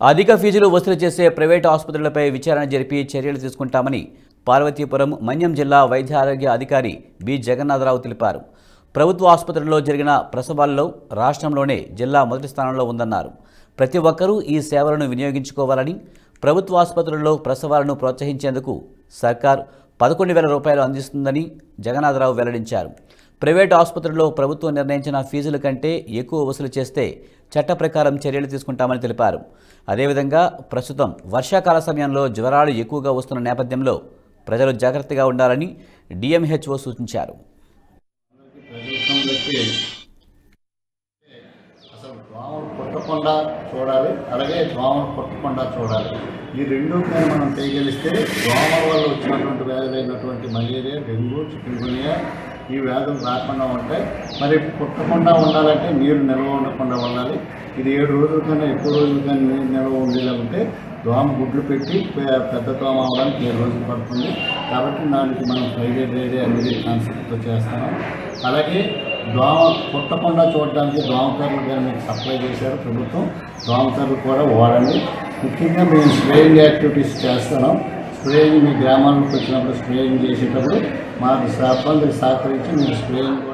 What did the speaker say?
అధిక ఫీజులు వసూలు చేసే ప్రైవేటు ఆసుపత్రులపై విచారణ జరిపి చర్యలు తీసుకుంటామని పార్వతీపురం మన్యం జిల్లా వైద్య ఆరోగ్య అధికారి బి జగన్నాథరావు తెలిపారు ప్రభుత్వ ఆసుపత్రుల్లో జరిగిన ప్రసవాల్లో రాష్ట్రంలోనే జిల్లా మొదటి స్థానంలో ఉందన్నారు ప్రతి ఒక్కరూ ఈ సేవలను వినియోగించుకోవాలని ప్రభుత్వ ఆసుపత్రుల్లో ప్రసవాలను ప్రోత్సహించేందుకు సర్కార్ పదకొండు వేల రూపాయలు అందిస్తుందని జగన్నాథరావు వెల్లడించారు ప్రైవేటు ఆసుపత్రుల్లో ప్రభుత్వం నిర్ణయించిన ఫీజుల కంటే ఎక్కువ వసూలు చేస్తే చట్ట ప్రకారం చర్యలు తీసుకుంటామని తెలిపారు అదేవిధంగా ప్రస్తుతం వర్షాకాల సమయంలో జ్వరాలు ఎక్కువగా వస్తున్న నేపథ్యంలో ప్రజలు జాగ్రత్తగా ఉండాలని డిఎంహెచ్ఓ సూచించారు ప్రభుత్వంలోకి అసలు దోమలు పుట్టకుండా చూడాలి అలాగే దోమలు పుట్టకుండా చూడాలి ఈ రెండు కానీ మనం చేయగలిస్తే దోమల వల్ల వచ్చినటువంటి వ్యాధులైనటువంటి మలేరియా డెంగ్యూ చికెన్గునియా ఈ వ్యాధులు రాకుండా ఉంటాయి మరి పుట్టకుండా ఉండాలంటే నీరు నిల్వ ఉండకుండా ఉండాలి ఇది ఏడు రోజుల కన్నా ఎక్కువ రోజుల కన్నా నీరు నిల్వ ఉండేలా ఉంటే దోమ గుడ్లు పెట్టి పె- పెద్ద దోమ అవడానికి ఏడు రోజులు పడుతుంది కాబట్టి దానికి మనం ఫ్రైడే డ్రైడే అనేది కాన్సెప్ట్తో చేస్తున్నాం అలాగే దోమ పుట్టకుండా చూడడానికి దోమకర్రలు కానీ మీకు సప్లై చేశారు ప్రభుత్వం దోమకర్రలు కూడా వాడండి ముఖ్యంగా మేము స్ప్రేయింగ్ యాక్టివిటీస్ చేస్తున్నాం స్ప్రేయింగ్ మీ గ్రామాలకు వచ్చినప్పుడు స్ప్రేయింగ్ చేసేటప్పుడు మాకు సిబ్బందికి సహకరించి మీరు స్ప్రేయింగ్ కూడా